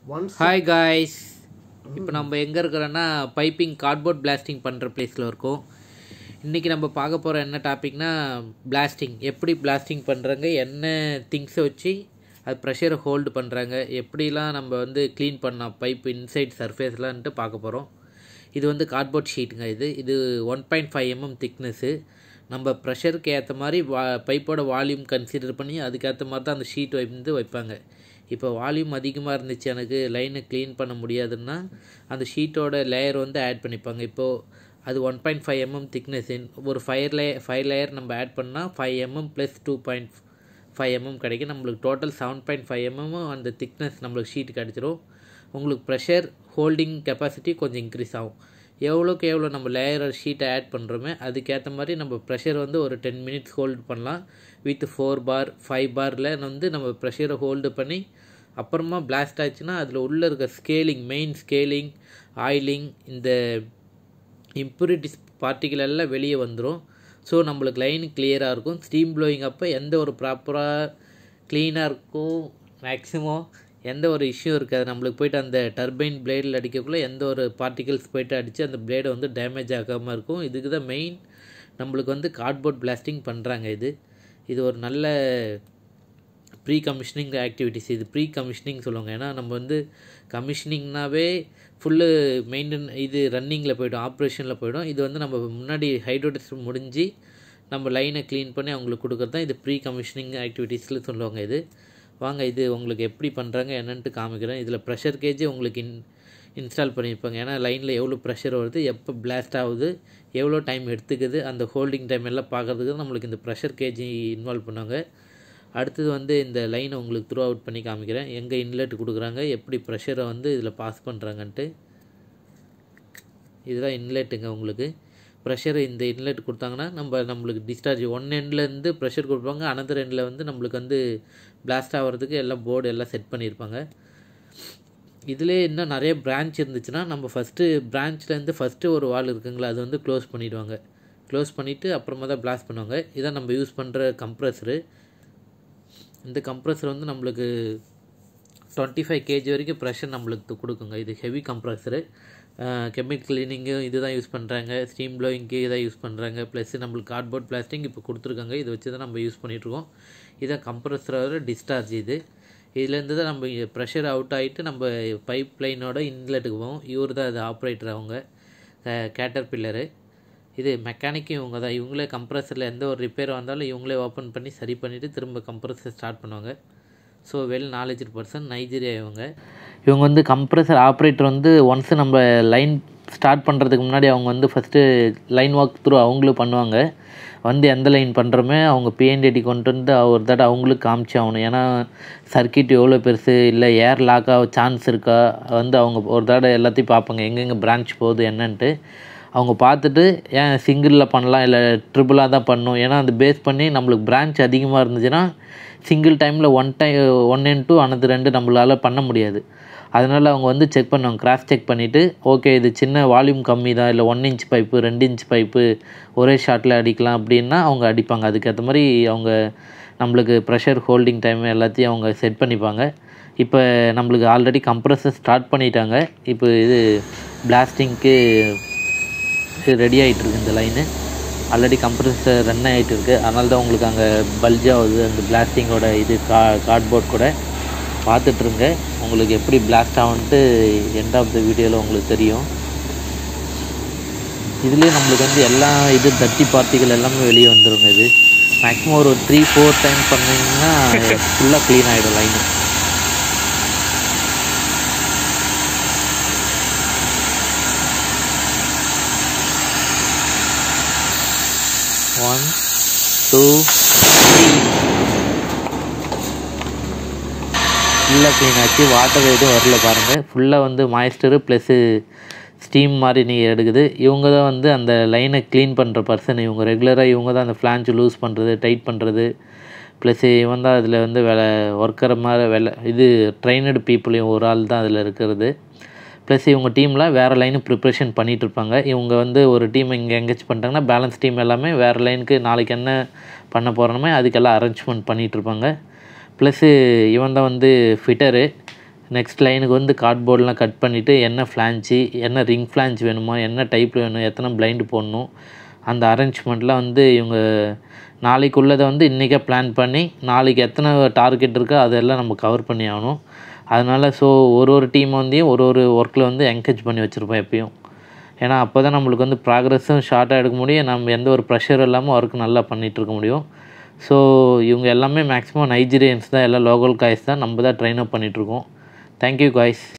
once hi guys இப்போ நம்ம எங்கே இருக்கிறோன்னா பைப்பிங் கார்ட்போர்ட் பிளாஸ்டிங் பண்ணுற பிளேஸில் இருக்கோம் இன்றைக்கி நம்ம பார்க்க போகிற என்ன டாபிக்னா பிளாஸ்டிங் எப்படி பிளாஸ்டிங் பண்ணுறாங்க என்ன திங்ஸை வச்சு அது ப்ரெஷரை ஹோல்டு பண்ணுறாங்க எப்படிலாம் நம்ம வந்து க்ளீன் பண்ணலாம் பைப் இன்சைட் சர்ஃபேஸ்லான்ட்டு பார்க்க போகிறோம் இது வந்து கார்ட்போர்ட் ஷீட்டுங்க இது இது one point five mm thickness நம்ம ப்ரெஷருக்கு ஏற்ற மாதிரி வா பைப்போட வால்யூம் கன்சிடர் பண்ணி அதுக்கேற்ற மாதிரி தான் அந்த ஷீட் வந்து வைப்பாங்க இப்போ வால்யூம் அதிகமாக இருந்துச்சு எனக்கு லைனை க்ளீன் பண்ண முடியாதுன்னா அந்த ஷீட்டோட லேயர் வந்து ஆட் பண்ணிப்பாங்க இப்போது அது one point five mm thickness ஒரு ஃபைவ் லே ஃபைவ் லேயர் நம்ம ஆட் பண்ணால் five mm plus two point five mm கிடைக்கும் நம்மளுக்கு total seven point five mm அந்த திக்னஸ் நம்மளுக்கு ஷீட் கிடச்சிரும் உங்களுக்கு ப்ரெஷர் ஹோல்டிங் கெப்பாசிட்டி கொஞ்சம் இன்க்ரீஸ் ஆகும் எவ்வளோக்கு எவ்வளோ நம்ம லேயர் ஷீட்டை ஆட் பண்ணுறோமே அதுக்கேற்ற மாதிரி நம்ம ப்ரெஷர் வந்து ஒரு டென் மினிட்ஸ் ஹோல்டு பண்ணலாம் வித் ஃபோர் பார் ஃபைவ் பாரில் வந்து நம்ம ப்ரெஷரை ஹோல்டு பண்ணி அப்புறமா பிளாஸ்ட் ஆச்சுன்னா அதில் உள்ளே இருக்க ஸ்கேலிங் மெயின் ஸ்கேலிங் ஆயிலிங் இந்த இம்ப்யூரிட்டிஸ் பார்ட்டிகள் எல்லாம் வெளியே வந்துடும் ஸோ நம்மளுக்கு லைன் கிளியராக இருக்கும் ஸ்டீம் ப்ளோயிங் அப்போ எந்த ஒரு ப்ராப்பராக க்ளீனாக இருக்கும் மேக்ஸிமம் எந்த ஒரு இஷ்யூ இருக்காது நம்மளுக்கு போயிட்டு அந்த டர்பைன் பிளேடில் அடிக்கக்குள்ளே எந்த ஒரு பார்ட்டிகல்ஸ் போயிட்டு அடித்து அந்த பிளேடை வந்து டேமேஜ் ஆகாமல் இருக்கும் இதுக்கு தான் மெயின் நம்மளுக்கு வந்து கார்ட்போர்ட் பிளாஸ்டிங் பண்ணுறாங்க இது இது ஒரு நல்ல ப்ரீ கமிஷனிங் ஆக்டிவிட்டிஸ் இது ப்ரீ கமிஷனிங் சொல்லுவாங்க ஏன்னா நம்ம வந்து கமிஷனிங்னாவே ஃபுல்லு மெயின்டைன் இது ரன்னிங்கில் போய்டும் ஆப்ரேஷனில் போய்டும் இது வந்து நம்ம முன்னாடி ஹைட்ரோடிஸ் முடிஞ்சு நம்ம லைனை க்ளீன் பண்ணி அவங்களுக்கு கொடுக்குறது தான் இது ப்ரீ கமிஷனிங் ஆக்டிவிட்டீஸில் சொல்லுவாங்க இது வாங்க இது உங்களுக்கு எப்படி பண்ணுறாங்க என்னன்ட்டு காமிக்கிறேன் இதில் ப்ரெஷர் கேஜ் உங்களுக்கு இன் இன்ஸ்டால் பண்ணியிருப்பாங்க ஏன்னா லைனில் எவ்வளோ ப்ரெஷர் வருது எப்போ பிளாஸ்ட் ஆகுது எவ்வளோ டைம் எடுத்துக்குது அந்த ஹோல்டிங் டைம் எல்லாம் பார்க்குறதுக்கு தான் நம்மளுக்கு இந்த ப்ரெஷர் கேஜி இன்வால்வ் பண்ணாங்க அடுத்தது வந்து இந்த லைனை உங்களுக்கு த்ரூ அவுட் பண்ணி காமிக்கிறேன் எங்கே இன்லெட் கொடுக்குறாங்க எப்படி ப்ரெஷரை வந்து இதில் பாஸ் பண்ணுறாங்கன்ட்டு இதுதான் இன்லெட்டுங்க உங்களுக்கு ப்ரெஷர் இந்த இன்லெட் கொடுத்தாங்கன்னா நம்ம நம்மளுக்கு டிஸ்சார்ஜ் ஒன் எண்ட்லேருந்து ப்ரெஷர் கொடுப்பாங்க அனதர் எண்டில் வந்து நம்மளுக்கு வந்து பிளாஸ்ட் ஆகிறதுக்கு எல்லாம் போர்டு எல்லாம் செட் பண்ணியிருப்பாங்க இதிலே இன்னும் நிறைய பிரான்ச் இருந்துச்சுன்னா நம்ம ஃபஸ்ட்டு பிரான்ச்லேருந்து ஃபஸ்ட்டு ஒரு வால் இருக்குங்களா அது வந்து க்ளோஸ் பண்ணிவிடுவாங்க க்ளோஸ் பண்ணிவிட்டு அப்புறமா தான் பிளாஸ்ட் பண்ணுவாங்க இதான் நம்ம யூஸ் பண்ணுற கம்ப்ரஸரு இந்த கம்ப்ரஸர் வந்து நம்மளுக்கு டுவெண்ட்டி ஃபைவ் கேஜி வரைக்கும் ப்ரெஷர் நம்மளுக்கு கொடுக்குங்க இது ஹெவி கம்ப்ரஸரு கெமிக்கல் கிளீனிங்கும் இது தான் யூஸ் பண்ணுறாங்க ஸ்டீம் ப்ளோயிங்க்கு இதை யூஸ் பண்ணுறாங்க ப்ளஸ் நம்மளுக்கு கார்ட்போர்ட் பிளாஸ்டிங் இப்போ கொடுத்துருக்காங்க இதை வச்சு தான் நம்ம யூஸ் பண்ணிகிட்ருக்கோம் இதான் கம்ப்ரஸரோட டிஸ்சார்ஜ் இது இதுலேருந்து தான் நம்ம ப்ரெஷர் அவுட் ஆகிட்டு நம்ம பைப் லைனோட இன்லெட்டுக்கு போவோம் இவர் தான் இது ஆப்ரேட்டர் அவங்க கேட்டர் பில்லரு இது மெக்கானிக்கும் இவங்க தான் இவங்களே கம்ப்ரஸரில் எந்த ஒரு ரிப்பேர் வந்தாலும் இவங்களே ஓப்பன் பண்ணி சரி பண்ணிவிட்டு திரும்ப கம்ப்ரஸர் ஸ்டார்ட் பண்ணுவாங்க so well knowledge person Nigeria இவங்க இவங்க வந்து கம்ப்ரஸர் ஆப்ரேட்டர் வந்து ஒன்ஸ் நம்ம லைன் ஸ்டார்ட் பண்ணுறதுக்கு முன்னாடி அவங்க வந்து ஃபஸ்ட்டு லைன் ஒர்க் த்ரூ அவங்களும் பண்ணுவாங்க வந்து எந்த லைன் பண்ணுறோமே அவங்க பிஎன்டிடி கொண்டு வந்து ஒரு தடவை அவங்களுக்கு காமிச்சு ஆகணும் ஏன்னா சர்க்கியூட் எவ்வளோ பெருசு இல்லை ஏர் லாக் ஆக சான்ஸ் இருக்கா வந்து அவங்க ஒரு தடவை எல்லாத்தையும் பார்ப்பாங்க எங்கெங்கே பிரான்ச் போகுது என்னன்ட்டு அவங்க பார்த்துட்டு ஏன் சிங்கிளில் பண்ணலாம் இல்லை ட்ரிபிளாக தான் பண்ணணும் ஏன்னா அந்த பேஸ் பண்ணி நம்மளுக்கு பிரான்ச் அதிகமாக இருந்துச்சுன்னா சிங்கிள் டைமில் one time one and two another ரெண்டு நம்மளால் பண்ண முடியாது அதனால் அவங்க வந்து செக் பண்ணுவாங்க கிராஸ் செக் பண்ணிவிட்டு ஓகே இது சின்ன வால்யூம் கம்மி தான் இல்லை ஒன் இன்ச் பைப்பு ரெண்டு இன்ச் பைப்பு ஒரே ஷாட்டில் அடிக்கலாம் அப்படின்னா அவங்க அடிப்பாங்க அதுக்கேற்ற மாதிரி அவங்க நம்மளுக்கு ப்ரெஷர் ஹோல்டிங் டைம் எல்லாத்தையும் அவங்க செட் பண்ணிப்பாங்க இப்போ நம்மளுக்கு ஆல்ரெடி கம்ப்ரஸர் ஸ்டார்ட் பண்ணிட்டாங்க இப்போ இது பிளாஸ்டிங்க்கு ரெடி ஆகிட்டுருக்கு இந்த லைனு ஆல்ரெடி கம்ப்ரஸர் ரன் ஆகிட்டு இருக்குது அதனால தான் உங்களுக்கு அங்கே பல்ஜ் ஆகுது அந்த பிளாஸ்டிங்கோட இது கா கார்ட்போர்ட் கூட பார்த்துட்ருங்க உங்களுக்கு எப்படி பிளாஸ்ட் ஆகுன்ட்டு எண்ட் ஆஃப் த வீடியோவில் உங்களுக்கு தெரியும் இதுலேயே நம்மளுக்கு வந்து எல்லா இது தட்டி பார்ட்டிகள் எல்லாமே வெளியே வந்துருங்க இது மேக்ஸிமம் ஒரு த்ரீ ஃபோர் டைம் பண்ணிங்கன்னா ஃபுல்லாக க்ளீன் ஆகிடும் லைனு ஒன் டூ த்ரீ ஃபுல்லாக க்ளீன் ஆச்சு வாட்டர் எதுவும் வரல பாருங்கள் ஃபுல்லாக வந்து மாய்ஸ்டரு ப்ளஸ்ஸு ஸ்டீம் மாதிரி நீர் எடுக்குது இவங்க தான் வந்து அந்த லைனை க்ளீன் பண்ணுற பர்சன் இவங்க ரெகுலராக இவங்க தான் அந்த ஃப்ளான்ச் லூஸ் பண்ணுறது டைட் பண்ணுறது ப்ளஸ் இவன் தான் அதில் வந்து வேலை ஒர்க்கர் மாதிரி வேலை இது ட்ரைனடு பீப்புளையும் ஒரு ஆள் தான் அதில் இருக்கிறது ப்ளஸ் இவங்க டீமில் வேறு லைனு ப்ரிப்ரேஷன் பண்ணிகிட்ருப்பாங்க இவங்க வந்து ஒரு டீம் இங்கே எங்கேஜ் பண்ணிட்டாங்கன்னா பேலன்ஸ் டீம் எல்லாமே வேறு லைனுக்கு நாளைக்கு என்ன பண்ண போகிறோமே அதுக்கெல்லாம் அரேஞ்ச்மெண்ட் பண்ணிகிட்ருப்பாங்க ப்ளஸ்ஸு இவன் தான் வந்து ஃபிட்டரு நெக்ஸ்ட் லைனுக்கு வந்து கார்ட்போர்டெலாம் கட் பண்ணிவிட்டு என்ன ஃப்ளான்ச்சு என்ன ரிங் ஃப்ளான்ச் வேணுமா என்ன டைப்பில் வேணும் எத்தனை பிளைண்டு போடணும் அந்த அரேஞ்ச்மெண்ட்லாம் வந்து இவங்க நாளைக்கு உள்ளதை வந்து இன்றைக்கே பிளான் பண்ணி நாளைக்கு எத்தனை டார்கெட் இருக்கோ அதெல்லாம் நம்ம கவர் பண்ணி ஆகணும் அதனால் ஸோ ஒரு ஒரு டீம் வந்து ஒரு ஒரு ஒர்க்கில் வந்து என்கரேஜ் பண்ணி வச்சுருப்போம் எப்பயும் ஏன்னா அப்போ தான் நம்மளுக்கு வந்து ப்ராக்ரஸும் ஷார்ட்டாக எடுக்க முடியும் நம்ம எந்த ஒரு ப்ரெஷர் இல்லாமல் ஒர்க் நல்லா பண்ணிகிட்டு இருக்க முடியும் ஸோ இவங்க எல்லாமே மேக்ஸிமம் நைஜீரியன்ஸ் தான் எல்லாம் லோக்கல் காய்ஸ் தான் நம்ம தான் ட்ரெயின் அப் பண்ணிகிட்ருக்கோம் தேங்க்யூ காய்ஸ்